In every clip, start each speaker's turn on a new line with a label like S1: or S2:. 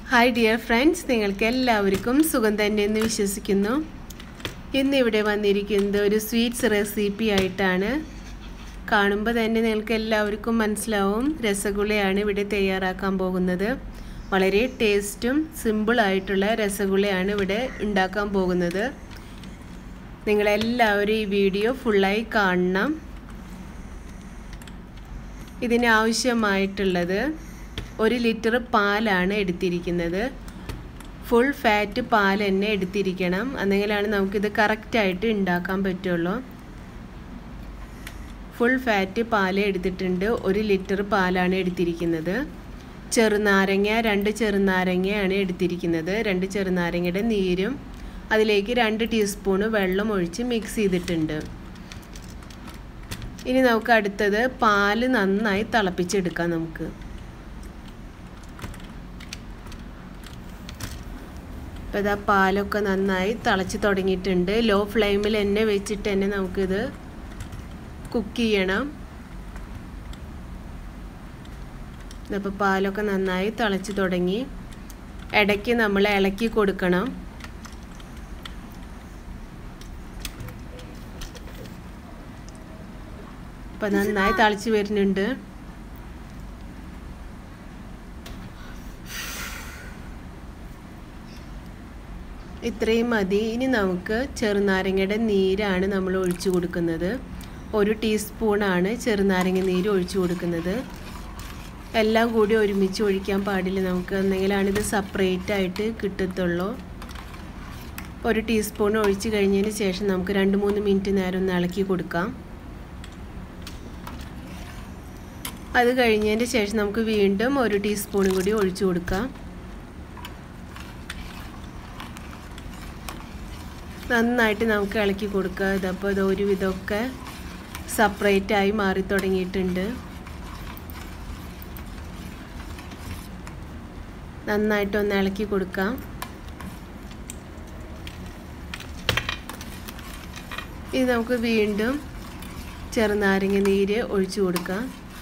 S1: hi dear friends നിങ്ങൾക്ക് എല്ലാവർക്കും സുഖം തന്നെ എന്ന് വിശ്വസിക്കുന്നു ഇന്നിവിടെ വന്നിരിക്കുന്നത് ഒരു സ്വീറ്റ്സ് റെസിപ്പി ആയിട്ടാണ് കാണുമ്പോൾ തന്നെ നിങ്ങൾക്ക് എല്ലാവർക്കും മനസ്സിലാവും രസഗുളയാണ് ഇവിടെ തയ്യാറാക്കാൻ പോകുന്നത് വളരെ ടേസ്റ്റും സിമ്പിളായിട്ടുള്ള രസഗുളയാണ് ഇവിടെ ഉണ്ടാക്കാൻ പോകുന്നത് നിങ്ങളെല്ലാവരും ഈ വീഡിയോ ഫുള്ളായി കാണണം ഇതിനാവശ്യമായിട്ടുള്ളത് ഒരു ലിറ്റർ പാലാണ് എടുത്തിരിക്കുന്നത് ഫുൾ ഫാറ്റ് പാൽ തന്നെ എടുത്തിരിക്കണം എന്നെങ്കിലാണ് നമുക്കിത് കറക്റ്റായിട്ട് ഉണ്ടാക്കാൻ പറ്റുള്ളൂ ഫുൾ ഫാറ്റ് പാൽ എടുത്തിട്ടുണ്ട് ഒരു ലിറ്റർ പാലാണ് എടുത്തിരിക്കുന്നത് ചെറുനാരങ്ങ രണ്ട് ചെറുനാരങ്ങയാണ് എടുത്തിരിക്കുന്നത് രണ്ട് ചെറുനാരങ്ങയുടെ നീരും അതിലേക്ക് രണ്ട് ടീസ്പൂണ് വെള്ളം ഒഴിച്ച് മിക്സ് ചെയ്തിട്ടുണ്ട് ഇനി നമുക്ക് അടുത്തത് പാല് നന്നായി തിളപ്പിച്ചെടുക്കാം നമുക്ക് അപ്പോൾ ഇതാ പാലൊക്കെ നന്നായി തിളച്ച് തുടങ്ങിയിട്ടുണ്ട് ലോ ഫ്ലെയിമിൽ തന്നെ വെച്ചിട്ട് തന്നെ നമുക്കിത് കുക്ക് ചെയ്യണം അപ്പോൾ പാലൊക്കെ നന്നായി തിളച്ച് തുടങ്ങി ഇടയ്ക്ക് നമ്മൾ ഇളക്കി കൊടുക്കണം ഇപ്പം നന്നായി തിളച്ച് വരുന്നുണ്ട് ഇത്രയും മതി ഇനി നമുക്ക് ചെറുനാരങ്ങയുടെ നീരാണ് നമ്മൾ ഒഴിച്ചു കൊടുക്കുന്നത് ഒരു ടീസ്പൂണാണ് ചെറുനാരങ്ങ നീര് ഒഴിച്ചു കൊടുക്കുന്നത് എല്ലാം കൂടി ഒരുമിച്ച് ഒഴിക്കാൻ പാടില്ല നമുക്ക് എന്തെങ്കിലാണ് ഇത് സെപ്പറേറ്റ് ആയിട്ട് കിട്ടത്തുള്ളൂ ഒരു ടീസ്പൂൺ ഒഴിച്ച് കഴിഞ്ഞതിന് ശേഷം നമുക്ക് രണ്ട് മൂന്ന് മിനിറ്റ് നേരം ഒന്ന് ഇളക്കി കൊടുക്കാം അത് കഴിഞ്ഞതിന് ശേഷം നമുക്ക് വീണ്ടും ഒരു ടീസ്പൂൺ കൂടി ഒഴിച്ചു കൊടുക്കാം നന്നായിട്ട് നമുക്ക് ഇളക്കി കൊടുക്കുക ഇതപ്പോൾ ഇത് ഒരുവിധമൊക്കെ സെപ്പറേറ്റ് ആയി മാറി തുടങ്ങിയിട്ടുണ്ട് നന്നായിട്ടൊന്ന് ഇളക്കി കൊടുക്കാം ഇത് നമുക്ക് വീണ്ടും ചെറുനാരങ്ങ നീര് ഒഴിച്ചു കൊടുക്കാം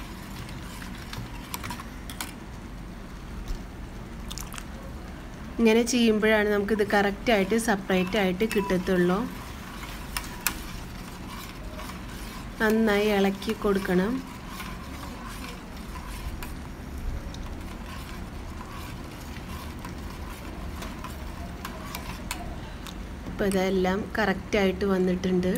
S1: ഇങ്ങനെ ചെയ്യുമ്പോഴാണ് നമുക്കിത് കറക്റ്റായിട്ട് സെപ്പറേറ്റ് ആയിട്ട് കിട്ടത്തുള്ളൂ നന്നായി ഇളക്കി കൊടുക്കണം ഇപ്പോൾ ഇതെല്ലാം കറക്റ്റായിട്ട് വന്നിട്ടുണ്ട്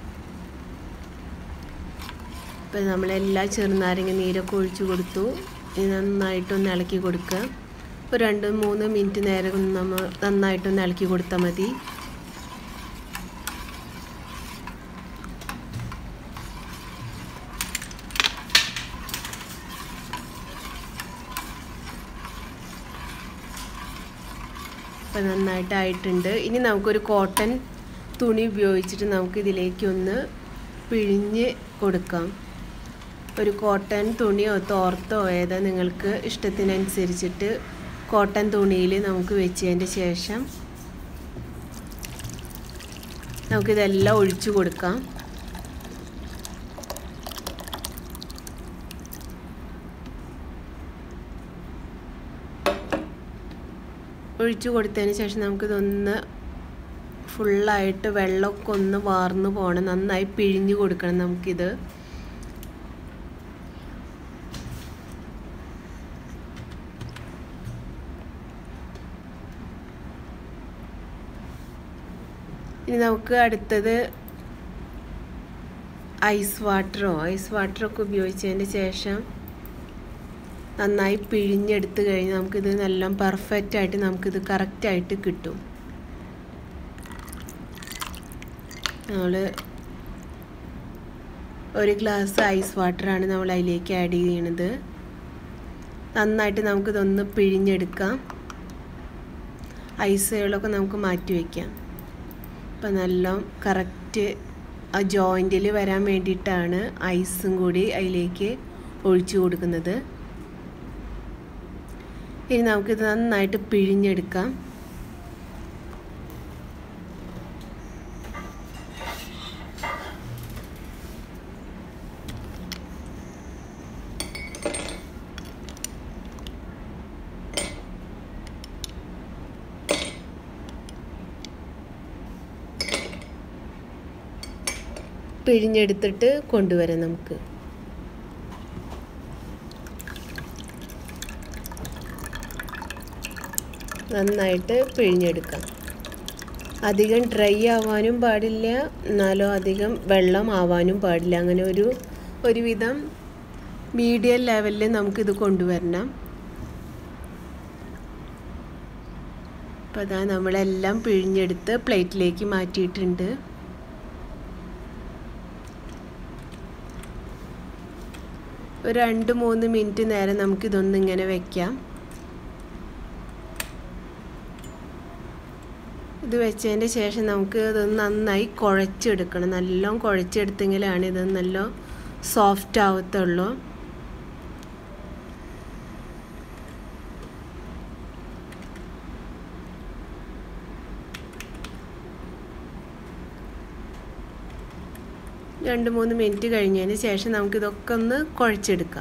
S1: ഇപ്പോൾ നമ്മളെല്ലാ ചെറുനാരങ്ങ നീരൊക്കെ ഒഴിച്ചു കൊടുത്തു ഇനി നന്നായിട്ടൊന്ന് ഇളക്കി കൊടുക്കുക ഒരു രണ്ട് മൂന്ന് മിനിറ്റ് നേരം നമ്മൾ നന്നായിട്ടൊന്ന് ഇളക്കി കൊടുത്താൽ മതി ഇപ്പം നന്നായിട്ടായിട്ടുണ്ട് ഇനി നമുക്കൊരു കോട്ടൺ തുണി ഉപയോഗിച്ചിട്ട് നമുക്ക് ഇതിലേക്കൊന്ന് പിഴിഞ്ഞ് കൊടുക്കാം ഒരു കോട്ടൺ തുണിയോ തോർത്തോ ഏതാ നിങ്ങൾക്ക് ഇഷ്ടത്തിനനുസരിച്ചിട്ട് കോട്ടൺ തുണിയിൽ നമുക്ക് വെച്ചതിൻ്റെ ശേഷം നമുക്കിതെല്ലാം ഒഴിച്ചു കൊടുക്കാം ഒഴിച്ചു കൊടുത്തതിന് ശേഷം നമുക്കിതൊന്ന് ഫുള്ളായിട്ട് വെള്ളമൊക്കെ ഒന്ന് വാർന്നു പോകണം നന്നായി പിഴിഞ്ഞു കൊടുക്കണം നമുക്കിത് ഇനി നമുക്ക് അടുത്തത് ഐസ് വാട്ടറോ ഐസ് വാട്ടറൊക്കെ ഉപയോഗിച്ചതിന് ശേഷം നന്നായി പിഴിഞ്ഞെടുത്ത് കഴിഞ്ഞ് നമുക്കിത് നല്ല പെർഫെക്റ്റ് ആയിട്ട് നമുക്കിത് കറക്റ്റായിട്ട് കിട്ടും നമ്മൾ ഒരു ഗ്ലാസ് ഐസ് വാട്ടറാണ് നമ്മൾ അതിലേക്ക് ആഡ് ചെയ്യണത് നന്നായിട്ട് നമുക്കിതൊന്ന് പിഴിഞ്ഞെടുക്കാം ഐസുകളൊക്കെ നമുക്ക് മാറ്റി വയ്ക്കാം ഇപ്പം നല്ല കറക്റ്റ് ആ ജോയിൻറ്റിൽ വരാൻ വേണ്ടിയിട്ടാണ് ഐസും കൂടി അതിലേക്ക് ഒഴിച്ചു കൊടുക്കുന്നത് ഇനി നമുക്കിത് നന്നായിട്ട് പിഴിഞ്ഞെടുക്കാം പിഴിഞ്ഞെടുത്തിട്ട് കൊണ്ടുവരാം നമുക്ക് നന്നായിട്ട് പിഴിഞ്ഞെടുക്കാം അധികം ഡ്രൈ ആവാനും പാടില്ല എന്നാലോ അധികം വെള്ളം ആവാനും പാടില്ല അങ്ങനെ ഒരു ഒരുവിധം മീഡിയം ലെവലിൽ നമുക്കിത് കൊണ്ടുവരണം അപ്പോൾ അതാ നമ്മളെല്ലാം പിഴിഞ്ഞെടുത്ത് പ്ലേറ്റിലേക്ക് മാറ്റിയിട്ടുണ്ട് ഒരു രണ്ട് മൂന്ന് മിനിറ്റ് നേരം നമുക്കിതൊന്നിങ്ങനെ വെക്കാം ഇത് വെച്ചതിൻ്റെ ശേഷം നമുക്ക് ഇത് നന്നായി കുഴച്ചെടുക്കണം നല്ലോണം കുഴച്ചെടുത്തെങ്കിലാണ് ഇത് നല്ല സോഫ്റ്റ് ആവത്തുള്ളൂ രണ്ട് മൂന്ന് മിനിറ്റ് കഴിഞ്ഞതിന് ശേഷം നമുക്കിതൊക്കെ ഒന്ന് കുഴച്ചെടുക്കാം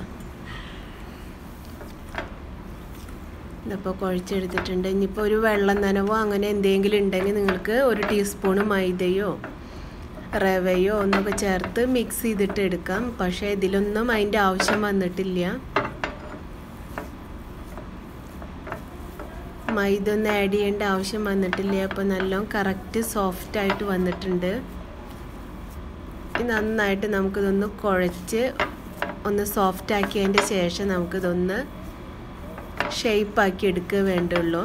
S1: ഇതപ്പോൾ കുഴച്ചെടുത്തിട്ടുണ്ട് ഇനിയിപ്പോൾ ഒരു വെള്ളം നനവോ അങ്ങനെ എന്തെങ്കിലും ഉണ്ടെങ്കിൽ നിങ്ങൾക്ക് ഒരു ടീസ്പൂണ് മൈദയോ റവയോ ഒന്നൊക്കെ ചേർത്ത് മിക്സ് ചെയ്തിട്ട് എടുക്കാം പക്ഷേ ഇതിലൊന്നും അതിൻ്റെ ആവശ്യം വന്നിട്ടില്ല മൈദ ഒന്നും ആഡ് ചെയ്യേണ്ട ആവശ്യം വന്നിട്ടില്ല അപ്പോൾ നല്ല കറക്റ്റ് സോഫ്റ്റ് ആയിട്ട് വന്നിട്ടുണ്ട് നന്നായിട്ട് നമുക്കിതൊന്ന് കുഴച്ച് ഒന്ന് സോഫ്റ്റ് ആക്കിയതിൻ്റെ ശേഷം നമുക്കിതൊന്ന് ഷേപ്പാക്കി എടുക്കുക വേണ്ടുള്ളൂ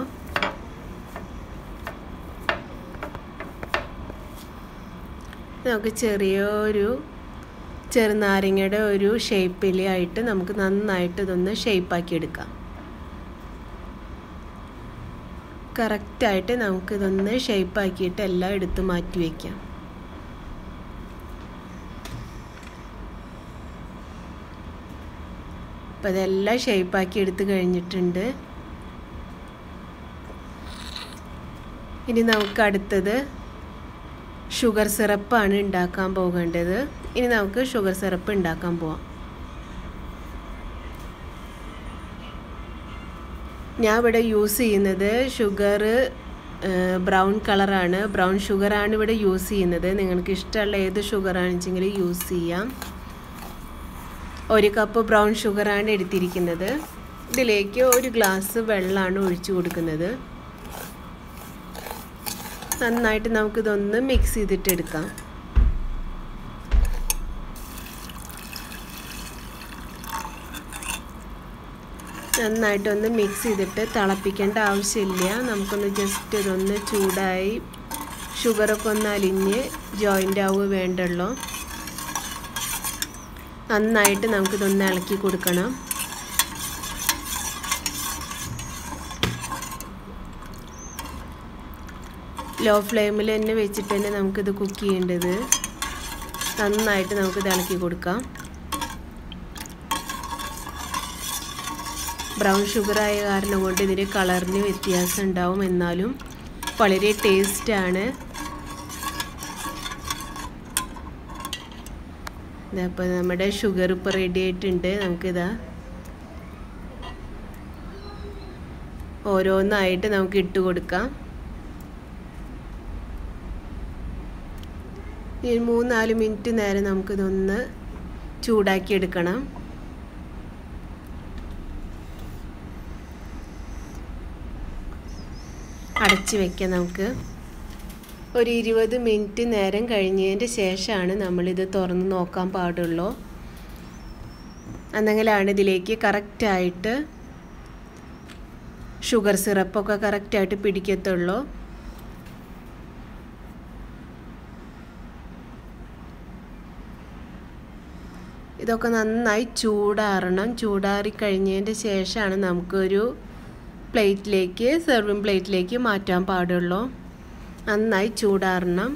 S1: നമുക്ക് ചെറിയൊരു ചെറുനാരങ്ങയുടെ ഒരു ഷേപ്പിലായിട്ട് നമുക്ക് നന്നായിട്ട് ഇതൊന്ന് ഷേപ്പാക്കി എടുക്കാം കറക്റ്റായിട്ട് നമുക്കിതൊന്ന് ഷേപ്പാക്കിയിട്ട് എല്ലാം എടുത്ത് മാറ്റി വയ്ക്കാം അപ്പം ഇതെല്ലാം ഷേപ്പാക്കി എടുത്ത് കഴിഞ്ഞിട്ടുണ്ട് ഇനി നമുക്ക് അടുത്തത് ഷുഗർ സിറപ്പാണ് ഉണ്ടാക്കാൻ പോകേണ്ടത് ഇനി നമുക്ക് ഷുഗർ സിറപ്പ് ഉണ്ടാക്കാൻ പോവാം ഞാൻ ഇവിടെ യൂസ് ചെയ്യുന്നത് ഷുഗർ ബ്രൗൺ കളറാണ് ബ്രൗൺ ഷുഗറാണ് ഇവിടെ യൂസ് ചെയ്യുന്നത് നിങ്ങൾക്ക് ഇഷ്ടമുള്ള ഏത് ഷുഗറാണെന്ന് വെച്ചെങ്കിൽ യൂസ് ചെയ്യാം ഒരു കപ്പ് ബ്രൗൺ ഷുഗറാണ് എടുത്തിരിക്കുന്നത് ഇതിലേക്ക് ഒരു ഗ്ലാസ് വെള്ളമാണ് ഒഴിച്ചു കൊടുക്കുന്നത് നന്നായിട്ട് നമുക്കിതൊന്ന് മിക്സ് ചെയ്തിട്ട് എടുക്കാം നന്നായിട്ടൊന്ന് മിക്സ് ചെയ്തിട്ട് തിളപ്പിക്കേണ്ട ആവശ്യമില്ല നമുക്കൊന്ന് ജസ്റ്റ് ഇതൊന്ന് ചൂടായി ഷുഗറൊക്കെ ഒന്ന് അലിഞ്ഞ് ജോയിൻ്റ് ആവുക വേണ്ടുള്ളൂ നന്നായിട്ട് നമുക്കിതൊന്ന് ഇളക്കി കൊടുക്കണം ലോ ഫ്ലെയിമിൽ തന്നെ വെച്ചിട്ട് തന്നെ നമുക്കിത് കുക്ക് ചെയ്യേണ്ടത് നന്നായിട്ട് നമുക്കിത് ഇളക്കി കൊടുക്കാം ബ്രൗൺ ഷുഗർ ആയ കാരണം കൊണ്ട് ഇതിൻ്റെ കളറിന് വ്യത്യാസം ഉണ്ടാവും എന്നാലും വളരെ ടേസ്റ്റാണ് അപ്പോൾ നമ്മുടെ ഷുഗർ ഇപ്പോൾ റെഡി ആയിട്ടുണ്ട് നമുക്കിതാ ഓരോന്നായിട്ട് നമുക്ക് ഇട്ട് കൊടുക്കാം ഈ മൂന്നാല് മിനിറ്റ് നേരം നമുക്കിതൊന്ന് ചൂടാക്കി എടുക്കണം അടച്ച് വെക്കാം നമുക്ക് ഒരു ഇരുപത് മിനിറ്റ് നേരം കഴിഞ്ഞതിൻ്റെ ശേഷമാണ് നമ്മളിത് തുറന്ന് നോക്കാൻ പാടുള്ളൂ എന്നെങ്കിലാണ് ഇതിലേക്ക് കറക്റ്റായിട്ട് ഷുഗർ സിറപ്പൊക്കെ കറക്റ്റായിട്ട് പിടിക്കത്തുള്ളൂ ഇതൊക്കെ നന്നായി ചൂടാറണം ചൂടാറി കഴിഞ്ഞതിൻ്റെ ശേഷമാണ് നമുക്കൊരു പ്ലേറ്റിലേക്ക് സെർവിങ് പ്ലേറ്റിലേക്ക് മാറ്റാൻ പാടുള്ളൂ നന്നായി ചൂടാറണം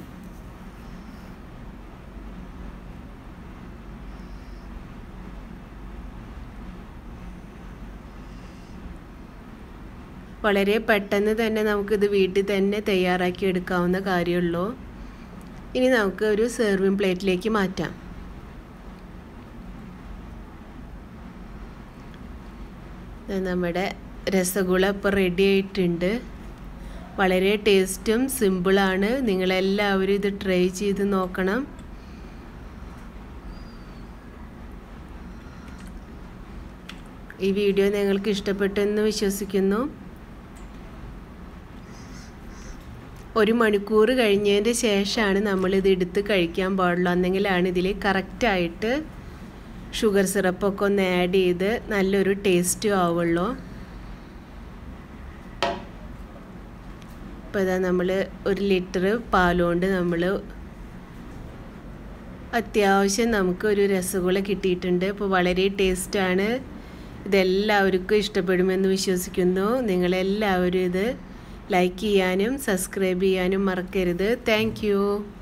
S1: വളരെ പെട്ടെന്ന് തന്നെ നമുക്കിത് വീട്ടിൽ തന്നെ തയ്യാറാക്കി എടുക്കാവുന്ന കാര്യമുള്ളൂ ഇനി നമുക്ക് ഒരു സെർവിങ് പ്ലേറ്റിലേക്ക് മാറ്റാം നമ്മുടെ രസഗുള ഇപ്പോൾ റെഡി ആയിട്ടുണ്ട് വളരെ ടേസ്റ്റും സിമ്പിളാണ് നിങ്ങളെല്ലാവരും ഇത് ട്രൈ ചെയ്ത് നോക്കണം ഈ വീഡിയോ നിങ്ങൾക്ക് ഇഷ്ടപ്പെട്ടെന്ന് വിശ്വസിക്കുന്നു ഒരു മണിക്കൂർ കഴിഞ്ഞതിൻ്റെ ശേഷമാണ് നമ്മളിത് എടുത്ത് കഴിക്കാൻ പാടുള്ളൂ എന്നെങ്കിലാണ് ഇതിൽ കറക്റ്റായിട്ട് ഷുഗർ സിറപ്പൊക്കെ ഒന്ന് ആഡ് ചെയ്ത് നല്ലൊരു ടേസ്റ്റും ആവുള്ളൂ ഇപ്പോൾ ഇതാ നമ്മൾ ഒരു ലിറ്റർ പാലുകൊണ്ട് നമ്മൾ അത്യാവശ്യം നമുക്ക് ഒരു രസഗുള കിട്ടിയിട്ടുണ്ട് ഇപ്പോൾ വളരെ ടേസ്റ്റാണ് ഇതെല്ലാവർക്കും ഇഷ്ടപ്പെടുമെന്ന് വിശ്വസിക്കുന്നു നിങ്ങളെല്ലാവരും ഇത് ലൈക്ക് ചെയ്യാനും സബ്സ്ക്രൈബ് ചെയ്യാനും മറക്കരുത് താങ്ക്